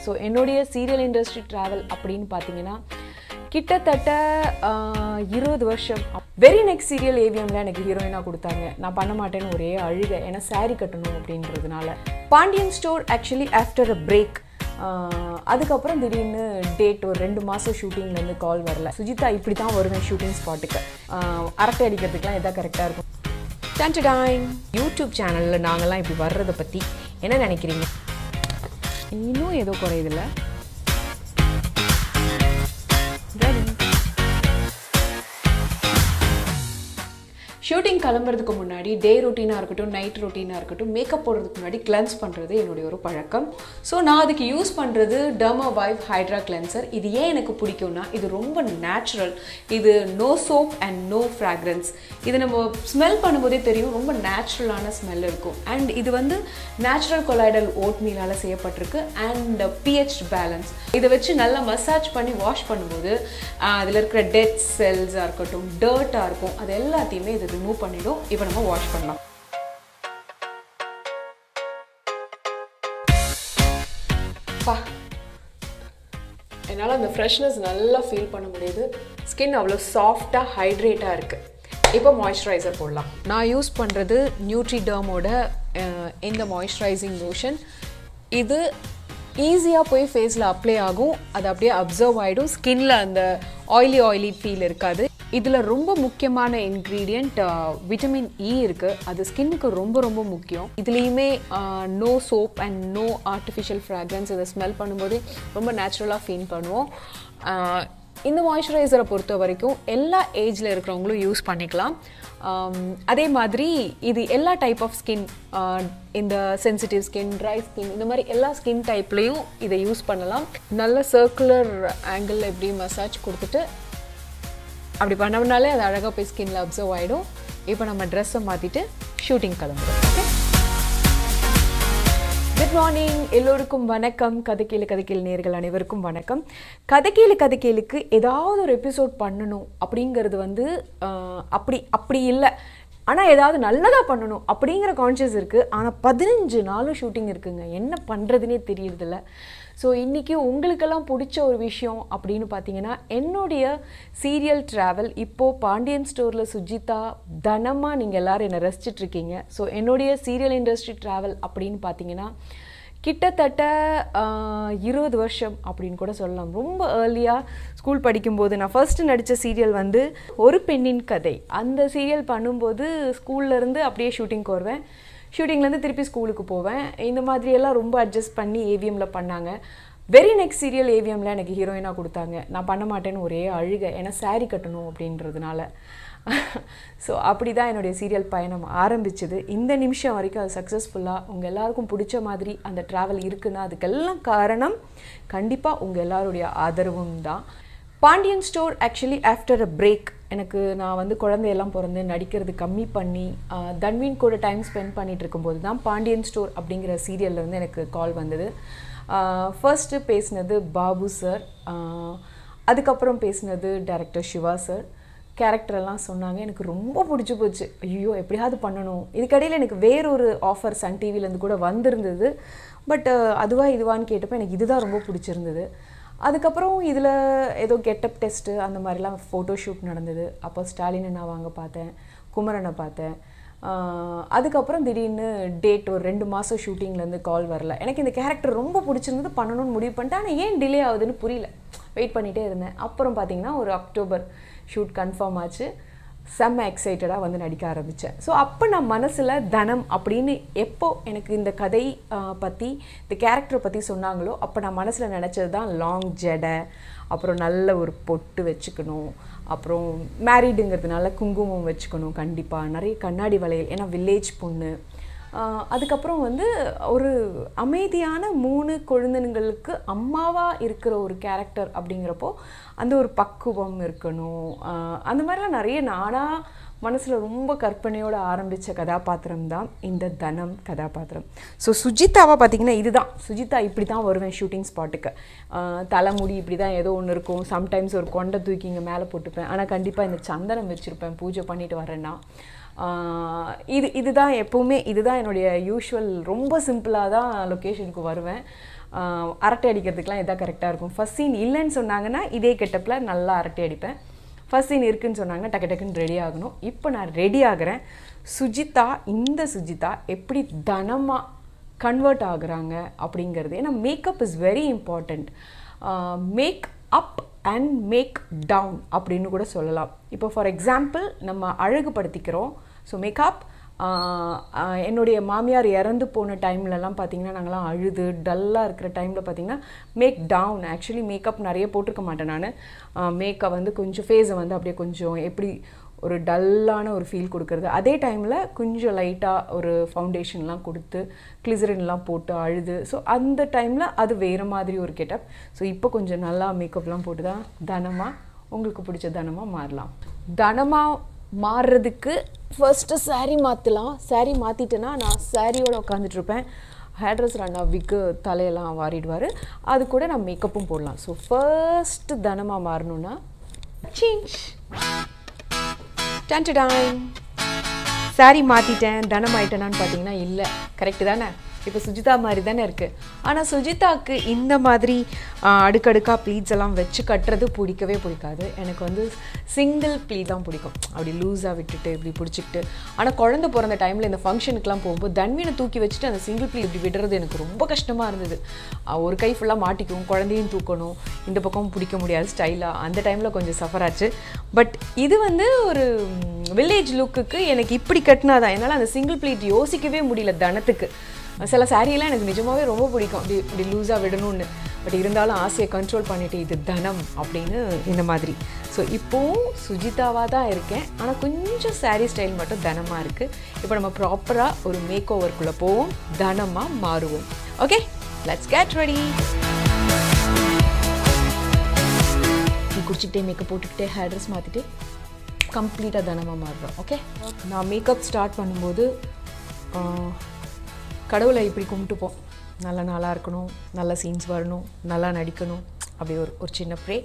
So என்னுடைய serial industry travel அப்படின்னு பார்த்தீங்கன்னா கிட்டத்தட்ட ஆஹ், இருபது வருஷம் வெரி நெக்ஸ்ட் சீரியல் ஏவிஎம்ல எனக்கு ஹீரோயினாக கொடுத்தாங்க நான் பண்ண மாட்டேன்னு ஒரே அழுக ஏன்னா saree கட்டணும் அப்படின்றதுனால Pandian store actually after a break அதுக்கப்புறம் திடீர்னு டேட் ஒரு ரெண்டு மாதம் ஷூட்டிங்லேருந்து கால் வரல சுஜிதா இப்படி தான் வருவேன் ஷூட்டிங் ஸ்பாட்டுக்கு அரட்டை அடிக்கிறதுக்குலாம் எதாவது கரெக்டாக இருக்கும் டன்டடாயின் யூடியூப் சேனலில் நாங்கள்லாம் இப்படி வர்றதை பற்றி என்ன நினைக்கிறீங்க இன்னும் ஏதோ குறையுதுல்ல Ready. ஷூட்டிங் கிளம்புறதுக்கு முன்னாடி டே ரொட்டீனாக இருக்கட்டும் நைட் ரொட்டீனாக இருக்கட்டும் மேக்கப் போடுறதுக்கு முன்னாடி கிளென்ஸ் பண்ணுறது என்னுடைய ஒரு பழக்கம் ஸோ நான் அதுக்கு யூஸ் பண்ணுறது டர்மா வைவ் ஹைட்ரா கிளென்சர் இது ஏன் எனக்கு பிடிக்கும்னா இது ரொம்ப நேச்சுரல் இது no soap and no fragrance இது நம்ம ஸ்மெல் பண்ணும்போதே தெரியும் ரொம்ப நேச்சுரலான ஸ்மெல் இருக்கும் அண்ட் இது வந்து நேச்சுரல் கொலாய்டல் ஓட் மீலால் செய்யப்பட்டிருக்கு அண்ட் பிஹெச் பேலன்ஸ் இதை வச்சு நல்லா மசாஜ் பண்ணி வாஷ் பண்ணும்போது அதில் இருக்கிற டெட் செல்ஸாக இருக்கட்டும் டர்ட்டாக இருக்கும் அது எல்லாத்தையுமே இது ரிமூவ் பண்ணிடும் இப்போ நம்ம வாஷ் பண்ணலாம் பா என்னால் அந்த ஃப்ரெஷ்னஸ் நல்லா ஃபீல் பண்ண முடியுது ஸ்கின் அவ்வளோ சாஃப்டாக ஹைட்ரேட்டாக இருக்குது இப்போ மாய்ஸ்சரைசர் போடலாம் நான் யூஸ் பண்ணுறது நியூட்ரிடர்மோட இந்த மாய்ஸ்சரைசிங் லோஷன் இது ஈஸியாக போய் ஃபேஸில் அப்ளை ஆகும் அது அப்படியே அப்சர்வ் ஆகிடும் ஸ்கின்ல அந்த ஆயிலி ஆயிலி ஃபீல் இருக்காது இதில் ரொம்ப முக்கியமான இன்க்ரீடியண்ட் விட்டமின் இ இருக்குது அது ஸ்கின்னுக்கு ரொம்ப ரொம்ப முக்கியம் இதுலேயுமே no soap and no artificial fragrance இதை ஸ்மெல் பண்ணும்போதே ரொம்ப நேச்சுரலாக ஃபீல் பண்ணுவோம் ஆஹ் இந்த மாய்ஸ்சரைசரை பொறுத்த வரைக்கும் எல்லா ஏஜில் இருக்கிறவங்களும் யூஸ் பண்ணிக்கலாம் ஆம், அதே மாதிரி இது எல்லா டைப் ஆஃப் ஸ்கின் இந்த சென்சிட்டிவ் ஸ்கின் ட்ரை ஸ்கின் இந்த மாதிரி எல்லா ஸ்கின் டைப்லேயும் இதை யூஸ் பண்ணலாம் நல்ல சர்க்குலர் ஆங்கிள் எப்படி மசாஜ் கொடுத்துட்டு அப்படி பண்ணோம்னாலே அது அழகாக போய் ஸ்கின்ல அப்சர்வ் ஆகிடும் இப்போ நம்ம ட்ரெஸ்ஸை மாற்றிட்டு ஷூட்டிங் கிளம்புறோம் ஓகே குட் மார்னிங் எல்லோருக்கும் வணக்கம் கதைக்கேளு கதைக்கேளு நேர்கள் அனைவருக்கும் வணக்கம் கதைக்கேளு கதைக்கேளுக்கு ஏதாவது ஒரு எபிசோட் பண்ணணும் அப்படிங்கிறது வந்து ஆஹ், அப்படி அப்படி இல்லை ஆனால் ஏதாவது நல்லதாக பண்ணணும் அப்படிங்கிற கான்ஷியஸ் இருக்குது ஆனால் பதினஞ்சு நாளும் ஷூட்டிங் இருக்குங்க என்ன பண்ணுறதுனே தெரியறதில்ல ஸோ இன்றைக்கி உங்களுக்கெல்லாம் பிடிச்ச ஒரு விஷயம் அப்படின்னு பார்த்தீங்கன்னா என்னுடைய சீரியல் ட்ராவல் இப்போது பாண்டியன் ஸ்டோரில் சுஜிதா தனமாக நீங்கள் எல்லோரும் என்னை ரசிச்சிட்டு இருக்கீங்க ஸோ என்னுடைய சீரியல் இண்டஸ்ட்ரி ட்ராவல் அப்படின்னு பார்த்தீங்கன்னா கிட்டத்தட்ட ஆஹ், இருபது வருஷம் அப்படின்னு கூட சொல்லலாம் ரொம்ப ஏர்லியாக ஸ்கூல் படிக்கும்போது நான் ஃபர்ஸ்ட் நடித்த சீரியல் வந்து ஒரு பெண்ணின் கதை அந்த சீரியல் பண்ணும்போது ஸ்கூல்ல இருந்து அப்படியே ஷூட்டிங்க்கு வருவேன் ஷூட்டிங்லேருந்து திருப்பி ஸ்கூலுக்கு போவேன் இந்த மாதிரியெல்லாம் ரொம்ப அட்ஜஸ்ட் பண்ணி ஏவிஎம்மில் பண்ணாங்க வெரி நெக்ஸ்ட் சீரியல் ஏவிஎம்ல எனக்கு ஹீரோயினாக கொடுத்தாங்க நான் பண்ண மாட்டேன்னு ஒரே அழுக ஏன்னா saree கட்டணும் அப்படின்றதுனால ஸோ அப்படி தான் என்னுடைய சீரியல் பயணம் ஆரம்பிச்சது இந்த நிமிஷம் வரைக்கும் அது சக்ஸஸ்ஃபுல்லாக உங்கள் எல்லாருக்கும் பிடிச்ச மாதிரி அந்த ட்ராவல் இருக்குன்னா அதுக்கெல்லாம் காரணம் கண்டிப்பாக உங்கள் எல்லாருடைய ஆதரவும் தான் Pandian store actually after a break எனக்கு நான் வந்து குழந்தையெல்லாம் பிறந்து நடிக்கிறது கம்மி பண்ணி ஆஹ், தன்வீன் கூட டைம் ஸ்பெண்ட் பண்ணிட்டு இருக்கும்போது தான் பாண்டியன் ஸ்டோர் அப்படிங்கிற சீரியல்ல இருந்து எனக்கு கால் வந்தது ஃபர்ஸ்ட்டு பேசினது பாபு சார் அதுக்கப்புறம் பேசினது டைரக்டர் சிவா சார் கேரக்டர் எல்லாம் சொன்னாங்க எனக்கு ரொம்ப பிடிச்சி போச்சு ஐயோ எப்படியாவது பண்ணணும் இதுக்கடையில் எனக்கு வேறொரு ஆஃபர் சன் டிவிலேருந்து கூட வந்திருந்தது பட் அதுவா இதுவான்னு கேட்டப்போ எனக்கு இதுதான் ரொம்ப பிடிச்சிருந்தது அதுக்கப்புறம் இதில் ஏதோ கெட்டப் டெஸ்ட்டு அந்த மாதிரிலாம் ஃபோட்டோ ஷூட் நடந்தது அப்போ ஸ்டாலின் நான் வாங்க பார்த்தேன் குமரனை பார்த்தேன் ஆஹ் அதுக்கப்புறம் திடீர்னு டேட் ஒரு ரெண்டு மாதம் ஷூட்டிங்லேருந்து கால் வரல எனக்கு இந்த கேரக்டர் ரொம்ப பிடிச்சிருந்தது பண்ணணும்னு முடிவு பண்ணிட்டேன் ஆனால் ஏன் டிலே ஆகுதுன்னு புரியல வெயிட் பண்ணிகிட்டே இருந்தேன் அப்புறம் பார்த்தீங்கன்னா ஒரு அக்டோபர் ஷூட் கன்ஃபார்ம் ஆச்சு செம்ம எக்ஸைட்டடாக வந்து நடிக்க ஆரம்பித்தேன் ஸோ அப்போ நான் மனசில் தனம் அப்படின்னு எப்போ எனக்கு இந்த கதை பற்றி இந்த கேரக்டரை பற்றி சொன்னாங்களோ அப்போ நான் மனசில் நினச்சது தான் லாங் ஜடை அப்புறம் நல்ல ஒரு பொட்டு வச்சுக்கணும் அப்புறம் மேரீடுங்கிறதுனால குங்குமம் வச்சுக்கணும் கண்டிப்பாக நிறைய கண்ணாடி வளையல் ஏன்னா வில்லேஜ் பொண்ணு ஆஹ் அதுக்கப்புறம் வந்து ஒரு அமைதியான மூணு குழந்தைங்களுக்கு அம்மாவாக இருக்கிற ஒரு கேரக்டர் அப்படிங்கிறப்போ அந்த ஒரு பக்குவம் இருக்கணும் ஆஹ் அந்த மாதிரிலாம் நிறைய நானாக மனசில் ரொம்ப கற்பனையோட ஆரம்பித்த கதாபாத்திரம் தான் இந்த தனம் கதாபாத்திரம் ஸோ சுஜிதாவை பார்த்தீங்கன்னா இதுதான் சுஜிதா இப்படி தான் வருவேன் ஷூட்டிங் ஸ்பாட்டுக்கு தலைமுடி இப்படி தான் ஏதோ ஒன்று இருக்கும் சம்டைம்ஸ் ஒரு கொண்டை தூக்கி இங்கே மேலே போட்டுப்பேன் ஆனால் கண்டிப்பாக இந்த சந்தனம் வச்சுருப்பேன் பூஜை பண்ணிட்டு வரேன்னா ஆஹ் இது இதுதான் எப்போவுமே இதுதான் என்னுடைய யூஷுவல் ரொம்ப சிம்பிளாக தான் லொக்கேஷனுக்கு வருவேன் ஆஹ் அரட்டை அடிக்கிறதுக்கெலாம் இதான் கரெக்டாக இருக்கும் ஃபர்ஸ்ட் சீன் இல்லைன்னு சொன்னாங்கன்னா இதே கெட்டப்பில் நல்லா அரட்டை அடிப்பேன் ஃபர்ஸ்ட் சீன் இருக்குன்னு சொன்னாங்கன்னா டக்கு டக்குன்னு ரெடி ஆகணும் இப்போ நான் ரெடி ஆகுறேன் சுஜிதா இந்த சுஜிதா எப்படி தனமாக கன்வெர்ட் ஆகுறாங்க அப்படிங்கிறது ஏன்னா makeup is very important make up and make down அப்படின்னு கூட சொல்லலாம் இப்போ ஃபார் எக்ஸாம்பிள் நம்ம அழகுபடுத்திக்கிறோம் ஸோ மேக்கப் என்னுடைய மாமியார் இறந்து போன டைம்லலாம் பார்த்தீங்கன்னா நாங்களாம் அழுது டல்லாக இருக்கிற டைமில் பார்த்தீங்கன்னா மேக் டவுன் ஆக்சுவலி மேக்கப் நிறைய போட்டிருக்க மாட்டேன் நான் மேக்கப் வந்து கொஞ்சம் ஃபேஸை வந்து அப்படியே கொஞ்சம் எப்படி ஒரு டல்லான ஒரு ஃபீல் கொடுக்கறது அதே டைமில் கொஞ்சம் லைட்டாக ஒரு ஃபவுண்டேஷன்லாம் கொடுத்து கிளிசரின்லாம் போட்டு அழுது ஸோ அந்த டைமில் அது வேறு மாதிரி ஒரு கெட்டப் ஸோ இப்போ கொஞ்சம் நல்லா மேக்கப்லாம் போட்டு தான் தனமாக உங்களுக்கு பிடிச்ச தனமாக மாறலாம் தனமாக மாறுறதுக்கு ஃபர்ஸ்ட்டு saree மாற்றலாம் saree மாற்றிட்டேன்னா நான் சாரியோட உட்காந்துட்ருப்பேன் ஹேர் ட்ரெஸ்ஸர் அண்ணா விக்கு தலையெல்லாம் வாரிடுவார் அது கூட நான் மேக்கப்பும் போடலாம் ஸோ ஃபர்ஸ்ட்டு தனமாக மாறணுன்னா சேஞ்ச் டன் சாரி மாற்றிட்டேன் தனம் ஆயிட்டேனான்னு பார்த்தீங்கன்னா இல்லை கரெக்டு தானே இப்போ சுஜிதா மாதிரி தானே இருக்குது ஆனால் சுஜிதாக்கு இந்த மாதிரி ஆ, அடுக்கடுக்கா ப்ளீட்ஸ் எல்லாம் வச்சு கட்டுறது பிடிக்கவே பிடிக்காது எனக்கு வந்து சிங்கிள் ப்ளீட் தான் பிடிக்கும் அப்படி லூஸாக விட்டுட்டு இப்படி பிடிச்சிக்கிட்டு ஆனால் குழந்தை பிறந்த டைமில் இந்த ஃபங்க்ஷனுக்குலாம் போகும்போது தன்வீனை தூக்கி வச்சுட்டு அந்த சிங்கிள் ப்ளீட் இப்படி விடுறது எனக்கு ரொம்ப கஷ்டமாக இருந்தது ஆ, ஒரு கை ஃபுல்லாக மாட்டிக்கும் குழந்தையும் தூக்கணும் இந்த பக்கம் பிடிக்க முடியாது ஸ்டைலாக அந்த டைமில் கொஞ்சம் சஃபர் ஆச்சு பட் இது வந்து ஒரு வில்லேஜ் லுக்குக்கு எனக்கு இப்படி கட்டினாதான் என்னால் அந்த சிங்கிள் ப்ளீட் யோசிக்கவே முடியல தனத்துக்கு சில சாரியெல்லாம் எனக்கு நிஜமாவே ரொம்ப பிடிக்கும் அப்படி இப்படி லூஸாக விடணும்னு பட் இருந்தாலும் ஆசையை கண்ட்ரோல் பண்ணிட்டு இது தனம் அப்படின்னு இந்த மாதிரி ஸோ இப்போவும் சுஜிதாவாக தான் இருக்கேன் ஆனால் கொஞ்சம் saree ஸ்டைல் மட்டும் தனமாக இருக்குது இப்போ நம்ம ப்ராப்பராக ஒரு மேக் ஓவர்க்குள்ளே போவோம் தனமாக மாறுவோம் okay let's get ready tea குடிச்சிக்கிட்டே மேக்கப் போட்டுக்கிட்டே ஹேர் ட்ரெஸ் மாற்றிட்டு கம்ப்ளீட்டாக தனமாக மாறுறோம் ஓகே நான் மேக்கப் ஸ்டார்ட் பண்ணும்போது ஆஹ், கடவுளை இப்படி கும்பிட்டுப்போம் நல்ல நாளாக இருக்கணும் நல்ல சீன்ஸ் வரணும் நல்லா நடிக்கணும் அப்படி ஒரு ஒரு சின்ன ப்ரே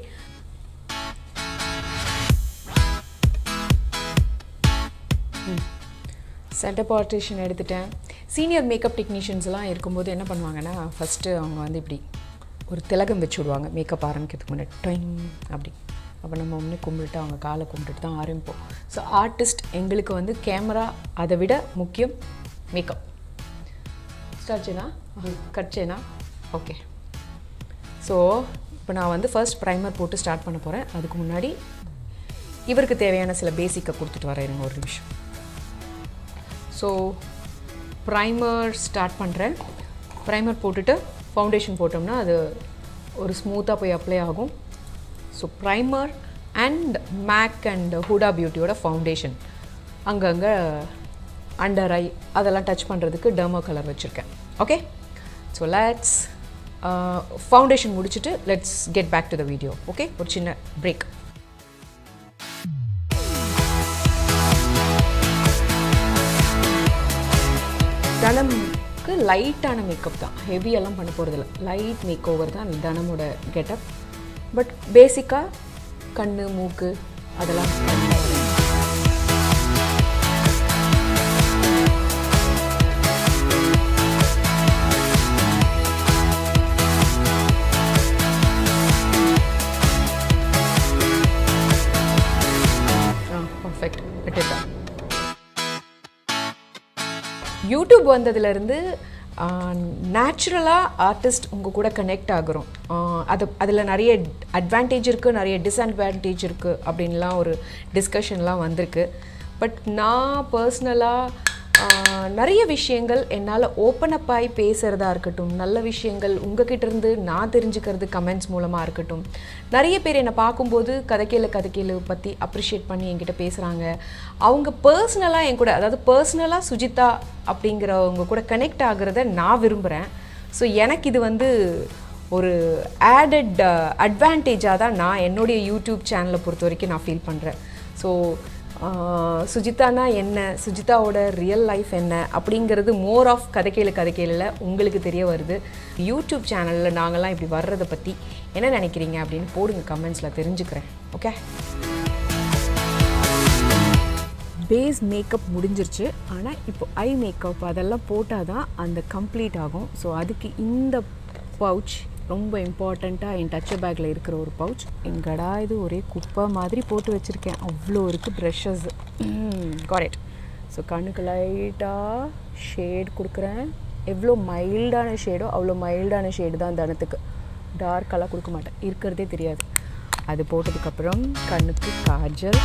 சென்டர் பார்ட்டிஷன் எடுத்துட்டேன் சீனியர் மேக்கப் டெக்னீஷியன்ஸ்லாம் இருக்கும்போது என்ன பண்ணுவாங்கன்னா ஃபஸ்ட்டு அவங்க வந்து இப்படி ஒரு திலகம் வச்சு விடுவாங்க மேக்கப் ஆரம்பிக்கிறதுக்கு முன்னாடி டொயின் அப்படி அப்போ நம்ம ஒன்று கும்பிட்டுட்டு அவங்க காலை கும்பிட்டுட்டு தான் ஆரம்பிப்போம் ஸோ ஆர்டிஸ்ட் எங்களுக்கு வந்து கேமரா அதை விட முக்கியம் மேக்கப் ஸ்டார்ட் செய்யனா கட் செய்யனா ஓகே ஸோ இப்போ நான் வந்து ஃபர்ஸ்ட் ப்ரைமர் போட்டு ஸ்டார்ட் பண்ண போகிறேன் அதுக்கு முன்னாடி இவருக்கு தேவையான சில பேசிக்கை கொடுத்துட்டு வரேன் இருங்க ஒரு நிமிஷம் ஸோ ப்ரைமர் ஸ்டார்ட் பண்ணுறேன் ப்ரைமர் போட்டுட்டு ஃபவுண்டேஷன் போட்டோம்னா அது ஒரு ஸ்மூத்தாக போய் அப்ளை ஆகும் so primer and MAC and Huda பியூட்டியோட ஃபவுண்டேஷன் அங்கங்கே அண்டர் ஐ அதெல்லாம் டச் பண்ணுறதுக்கு டெர்மோ கலர் வச்சுருக்கேன் ஓகே ஸோ லெட்ஸ் ஃபவுண்டேஷன் முடிச்சுட்டு let's get back to the video okay ஒரு சின்ன பிரேக் தனம்க்கு லைட்டான மேக்கப் தான் ஹெவியெல்லாம் பண்ண போகிறதில்ல லைட் மேக் ஓவர் தான் தனமோட கெட்டப் பட் பேசிக்காக கண் மூக்கு அதெல்லாம் பர்ஃபெக்ட் விட்டுட்டேன் யூடியூப் வந்ததுலேருந்து நேச்சுரலாக ஆர்டிஸ்ட் உங்கள் கூட கனெக்ட் ஆகுறோம் ஆஹ் அது அதில் நிறைய அட்வான்டேஜ் இருக்குது நிறைய டிஸ்அட்வான்டேஜ் இருக்குது அப்படின்லாம் ஒரு டிஸ்கஷன்லாம் வந்திருக்கு பட் நான் பர்சனலாக நிறைய விஷயங்கள் என்னால் ஓப்பன் அப் ஆகி பேசுகிறதா இருக்கட்டும் நல்ல விஷயங்கள் உங்ககிட்ட இருந்து நான் தெரிஞ்சுக்கிறது கமெண்ட்ஸ் மூலமாக இருக்கட்டும் நிறைய பேர் என்னை பார்க்கும்போது கதைக்கேல கதைக்கேலு பற்றி அப்ரிஷியேட் பண்ணி என்கிட்ட பேசுகிறாங்க அவங்க பர்சனலாக என் கூட அதாவது பர்சனலாக சுஜிதா அப்படிங்கிறவங்க கூட கனெக்ட் ஆகுறத நான் விரும்புகிறேன் ஸோ எனக்கு இது வந்து ஒரு ஆடட் அட்வான்டேஜாக தான் நான் என்னுடைய யூடியூப் சேனலை பொறுத்த வரைக்கும் நான் ஃபீல் பண்ணுறேன் ஸோ சுஜிதானா என்ன சுஜிதாவோட ரியல் லைஃப் என்ன அப்படிங்கிறது மோர் ஆஃப் கதைக்கேளு கதைக்கேளில் உங்களுக்கு தெரிய வருது யூடியூப் சேனலில் நாங்கள்லாம் இப்படி வர்றதை பற்றி என்ன நினைக்கிறீங்க அப்படின்னு போடுங்க கமெண்ட்ஸில் தெரிஞ்சுக்கிறேன் ஓகே பேஸ் மேக்கப் முடிஞ்சிருச்சு ஆனால் இப்போ ஐ மேக்கப் அதெல்லாம் போட்டால் தான் அந்த கம்ப்ளீட் ஆகும் ஸோ அதுக்கு இந்த பவுச் ரொம்ப இம்பார்ட்டண்ட்டாக என் டச்சர் பேக்கில் இருக்கிற ஒரு பவுச் எங்கடா இது ஒரே குப்பை மாதிரி போட்டு வச்சுருக்கேன் அவ்வளோ இருக்குது ப்ரெஷஸ் காரெட் ஸோ கண்ணுக்கு லைட்டாக ஷேட் கொடுக்குறேன் எவ்வளோ மைல்டான ஷேடோ அவ்வளோ மைல்டான ஷேடு தான் தனத்துக்கு டார்க்கெல்லாம் கொடுக்க மாட்டேன் இருக்கிறதே தெரியாது அது போட்டதுக்கப்புறம் கண்ணுக்கு காஜல்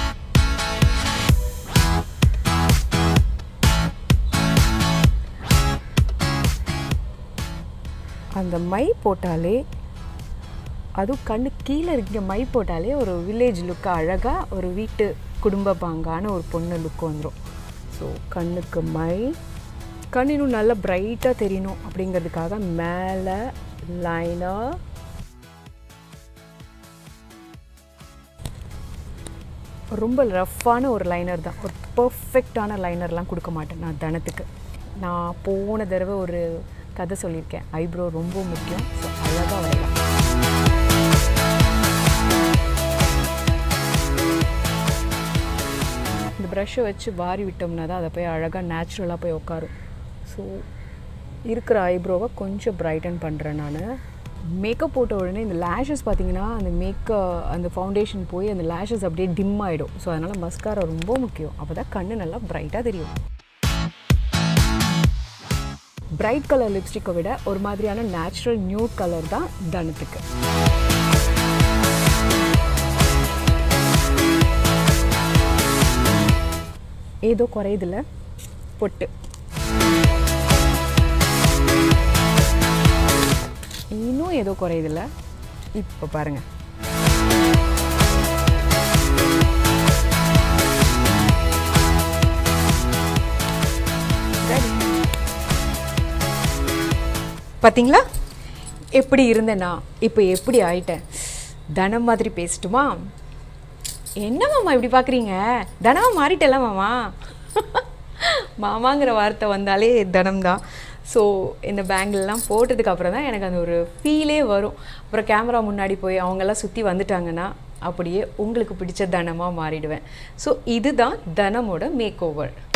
அந்த மை போட்டாலே அதுவும் கண்ணு கீழே இருக்க மை போட்டாலே ஒரு வில்லேஜ் லுக்கு அழகாக ஒரு வீட்டு குடும்ப பாங்கான ஒரு பொண்ணு லுக் வந்துடும் ஸோ கண்ணுக்கு மை கண் இன்னும் நல்லா பிரைட்டாக தெரியணும் அப்படிங்கிறதுக்காக மேலே லைனாக ரொம்ப ரஃப்பான ஒரு லைனர் தான் ஒரு பர்ஃபெக்டான லைனர்லாம் கொடுக்க மாட்டேன் நான் தனத்துக்கு நான் போன தடவை ஒரு கதை சொல்லியிருக்கேன் ஐப்ரோ ரொம்ப முக்கியம் ஸோ அழகாக வரலாம் இந்த ப்ரஷ்ஷை வச்சு வாரி விட்டோம்னா தான் அதை போய் அழகாக நேச்சுரலாக போய் உட்காரும் ஸோ இருக்கிற ஐப்ரோவை கொஞ்சம் பிரைட்டன் பண்ணுறேன் நான் மேக்கப் போட்ட உடனே இந்த லேஷஸ் பார்த்தீங்கன்னா அந்த மேக்க அந்த ஃபவுண்டேஷன் போய் அந்த லேஷஸ் அப்படியே டிம் ஆகிடும் ஸோ அதனால் மஸ்காரா ரொம்ப முக்கியம் அப்போ தான் கண்ணு நல்லா பிரைட்டாக தெரியும் பிரைட் கலர் லிப்ஸ்டிக்கை விட ஒரு மாதிரியான நேச்சுரல் நியூ கலர் தான் தனத்துக்கு ஏதோ குறையுதுல பொட்டு இன்னும் ஏதோ குறையுதுல இப்போ பாருங்க பார்த்தீங்களா எப்படி இருந்தேனா இப்போ எப்படி ஆயிட்டேன் தனம் மாதிரி பேசட்டுமா என்ன மாமா இப்படி பார்க்குறீங்க தனமா மாறிட்டல மாமா மாமாங்கிற வார்த்தை வந்தாலே தனம் தான் ஸோ இந்த பேங்கிள்லாம் போட்டதுக்கு அப்புறம் தான் எனக்கு அந்த ஒரு ஃபீலே வரும் அப்புறம் கேமரா முன்னாடி போய் அவங்கெல்லாம் சுற்றி வந்துட்டாங்கன்னா அப்படியே உங்களுக்கு பிடிச்ச தனமாக மாறிடுவேன் ஸோ இதுதான் தனமோட மேக் ஓவர்